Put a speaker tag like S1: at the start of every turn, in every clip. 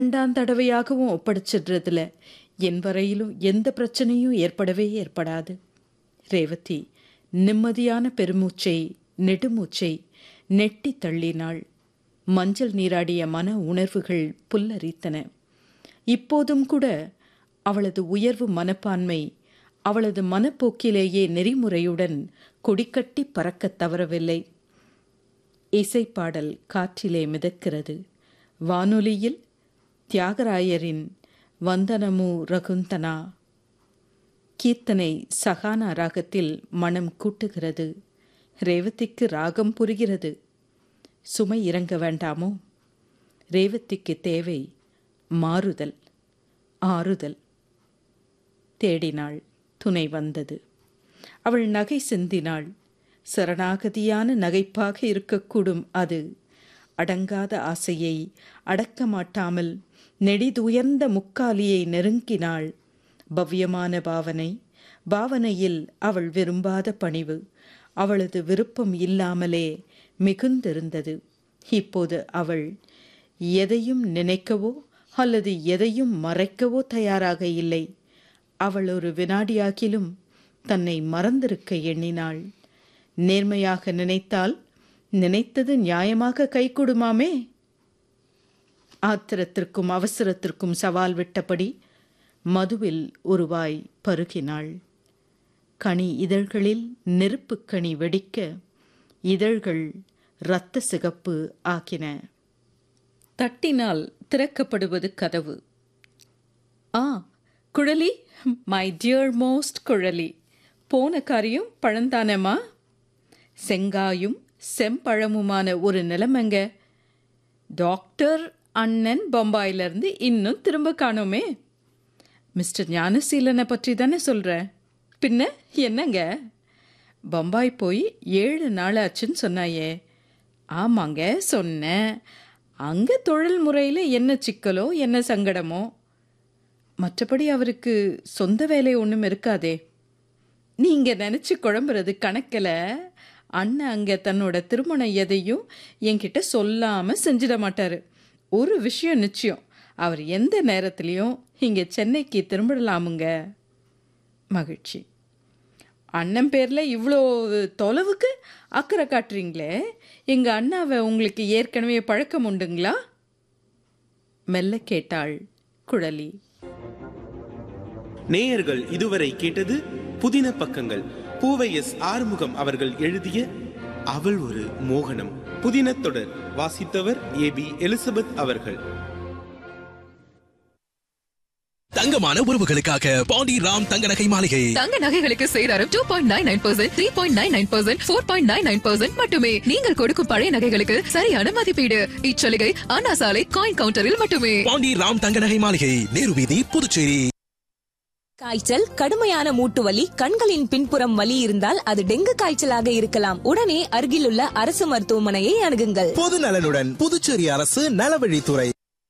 S1: ரெண்டாம் தடவையாகவும் ஒப்படைச்சிடுறதுல என் வரையிலும் எந்த பிரச்சனையும் ஏற்படவே ஏற்படாது ரேவதி நிம்மதியான பெருமூச்சை நெடுமூச்சை நெட்டி தள்ளினாள் மஞ்சள் நீராடிய மன உணர்வுகள் புல்லரித்தன இப்போதும் கூட அவளது உயர்வு மனப்பான்மை அவளது மனப்போக்கிலேயே நெறிமுறையுடன் கொடிக்கட்டி பறக்கத் தவறவில்லை இசைப்பாடல் காற்றிலே மிதக்கிறது வானொலியில் தியாகராயரின் வந்தனமு ரகுந்தனா கீர்த்தனை சகானா ராகத்தில் மனம் கூட்டுகிறது ரேவதிக்கு ராகம் புரிகிறது சுமை இறங்க வேண்டாமோ ரேவதிக்கு தேவை மாறுதல் ஆறுதல் தேடினாள் துணை வந்தது அவள் நகை சிந்தினாள் சரணாகதியான நகைப்பாக இருக்கக்கூடும் அது அடங்காத ஆசையை அடக்க மாட்டாமல் நெடிதுயர்ந்த முக்காலியை நெருங்கினாள் பவ்யமான பாவனை பாவனையில் அவள் விரும்பாத பணிவு அவளது விருப்பம் இல்லாமலே மிகுந்திருந்தது இப்போது அவள் எதையும் நினைக்கவோ அல்லது எதையும் மறைக்கவோ தயாராக இல்லை அவள் ஒரு வினாடியாகிலும் தன்னை மறந்திருக்க எண்ணினாள் நேர்மையாக நினைத்தால் நினைத்தது நியாயமாக கைகூடுமாமே ஆத்திரத்திற்கும் அவசரத்திற்கும் சவால் விட்டபடி மதுவில் ஒருவாய் பருகினாள் கனி இதழ்களில் நெருப்புக் கனி வெடிக்க இதழ்கள் இரத்த சிகப்பு ஆக்கின தட்டினால் திறக்கப்படுவது கதவு ஆ Kuzhali my dear most Kuzhali போன காரியம் பழந்தானம்மா செங்காயும் செம்பழமுமான ஒரு நிலைமைங்க டாக்டர் அண்ணன் பம்பாயிலிருந்து இன்னும் திரும்ப காணோமே மிஸ்டர் ஞானசீலனை பற்றி தானே சொல்கிற பின்ன என்னங்க பம்பாய் போய் ஏழு நாள் ஆச்சுன்னு சொன்னாயே ஆமாங்க சொன்னேன் அங்கே தொழில் முறையில் என்ன சிக்கலோ என்ன சங்கடமோ மற்றபடி அவருக்கு சொந்த வேலை ஒன்றும் இருக்காதே நீங்கள் நினச்சி குழம்புறது கணக்கில் அண்ணன் அங்கே தன்னோட திருமணம் எதையும் என்கிட்ட சொல்லாமல் செஞ்சிட மாட்டார் ஒரு விஷயம் நிச்சயம் அவர் எந்த நேரத்துலையும் இங்கே சென்னைக்கு திரும்பிடலாமுங்க மகிழ்ச்சி அண்ணன் பேரில் இவ்வளோ தொலைவுக்கு அக்கறை காட்டுறீங்களே எங்கள் அண்ணாவை உங்களுக்கு ஏற்கனவே பழக்கம் உண்டுங்களா மெல்ல கேட்டாள் குழலி
S2: நேயர்கள் இதுவரை கேட்டது புதின பக்கங்கள் பூவை எஸ் ஆறுமுகம் அவர்கள் எழுதிய அவள் ஒரு மோகனம் புதின தொடர் வாசித்தவர் ஏ பி எலிசபெத் அவர்கள்
S3: தங்கமான உறவுகளுக்காக பாண்டி ராம் தங்க நகை மாளிகை
S4: தங்க நகைகளுக்கு சேதாரம் two point nine nine percent three point nine nine percent four point nine nine percent மட்டுமே நீங்கள் கொடுக்கும் பழைய நகைகளுக்கு சரியான மதிப்பீடு இச்சலுகை அண்ணா சாலை காயின் கவுண்டரில் மட்டுமே
S3: பாண்டி ராம் தங்க நகை மாளிகை நேரு வீதி புதுச்சேரி
S5: காய்ச்சல் கடுமையான மூட்டு வலி கண்களின் பின்புறம் வலி இருந்தால் அது டெங்கு காய்ச்சலாக இருக்கலாம் உடனே அருகிலுள்ள அரசு மருத்துவமனையை அணுகுங்கள்
S3: பொது நலனுடன் புதுச்சேரி அரசு நலவழித்துறை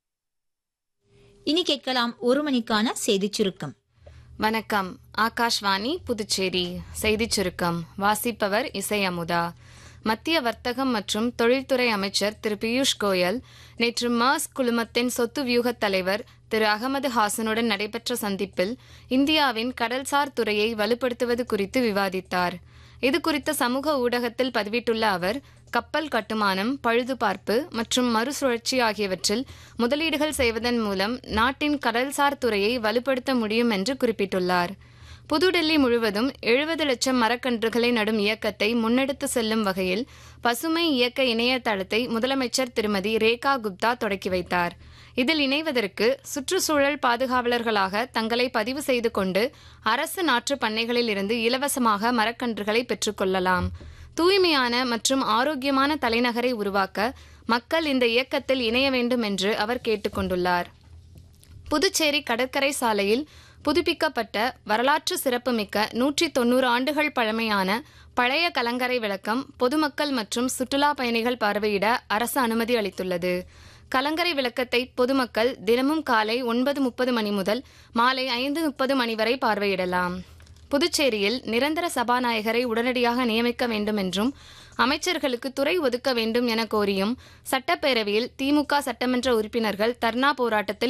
S6: இனி கேட்கலாம் ஒரு மணிக்கான செய்திச் சுருக்கம்
S7: வணக்கம் ஆகாஷ்வாணி புதுச்சேரி செய்திச் சுருக்கம் வாசிப்பவர் இசை அமுதா மத்திய வர்த்தகம் மற்றும் தொழில்துறை அமைச்சர் திரு பியூஷ் கோயல் நேற்று மாஸ் குழுமத்தின் சொத்து வியூகத் தலைவர் திரு அகமது ஹாசனுடன் நடைபெற்ற சந்திப்பில் இந்தியாவின் கடல்சார் துறையை வலுப்படுத்துவது குறித்து விவாதித்தார் இது குறித்த சமூக ஊடகத்தில் பதிவிட்டுள்ள அவர் கப்பல் கட்டுமானம் பழுதுபார்ப்பு மற்றும் மறுசுழற்சி ஆகியவற்றில் முதலீடுகள் செய்வதன் மூலம் நாட்டின் கடல்சார் துறையை வலுப்படுத்த முடியும் என்று குறிப்பிட்டுள்ளார் புதுடெல்லி முழுவதும் எழுபது லட்சம் மரக்கன்றுகளை நடும் இயக்கத்தை முன்னெடுத்து செல்லும் வகையில் பசுமை இயக்க இணையதளத்தை முதலமைச்சர் திருமதி ரேகா குப்தா தொடக்கி வைத்தார் இதில் இணைவதற்கு சுற்றுச்சூழல் பாதுகாவலர்களாக தங்களை பதிவு செய்து கொண்டு அரசு நாற்று பண்ணைகளில் இருந்து இலவசமாக மரக்கன்றுகளை பெற்றுக்கொள்ளலாம் தூய்மையான மற்றும் ஆரோக்கியமான தலைநகரை உருவாக்க மக்கள் இந்த இயக்கத்தில் இணைய வேண்டும் என்று அவர் கேட்டுக்கொண்டுள்ளார் புதுச்சேரி கடற்கரை சாலையில் புதுப்பிக்கப்பட்ட வரலாற்று சிறப்புமிக்க நூற்றி தொண்ணூறு ஆண்டுகள் பழமையான பழைய கலங்கரை விளக்கம் பொதுமக்கள் மற்றும் சுற்றுலா பயணிகள் பார்வையிட அரசு அனுமதி அளித்துள்ளது கலங்கரை விளக்கத்தை பொதுமக்கள் தினமும் காலை ஒன்பது முப்பது மணி முதல் மாலை ஐந்து முப்பது மணி வரை பார்வையிடலாம் புதுச்சேரியில் நிரந்தர சபாநாயகரை உடனடியாக நியமிக்க வேண்டும் என்றும் அமைச்சர்களுக்கு துறை ஒதுக்க வேண்டும் என கோரியும் சட்டப்பேரவையில் திமுக சட்டமன்ற உறுப்பினர்கள் தர்ணா போராட்டத்தில்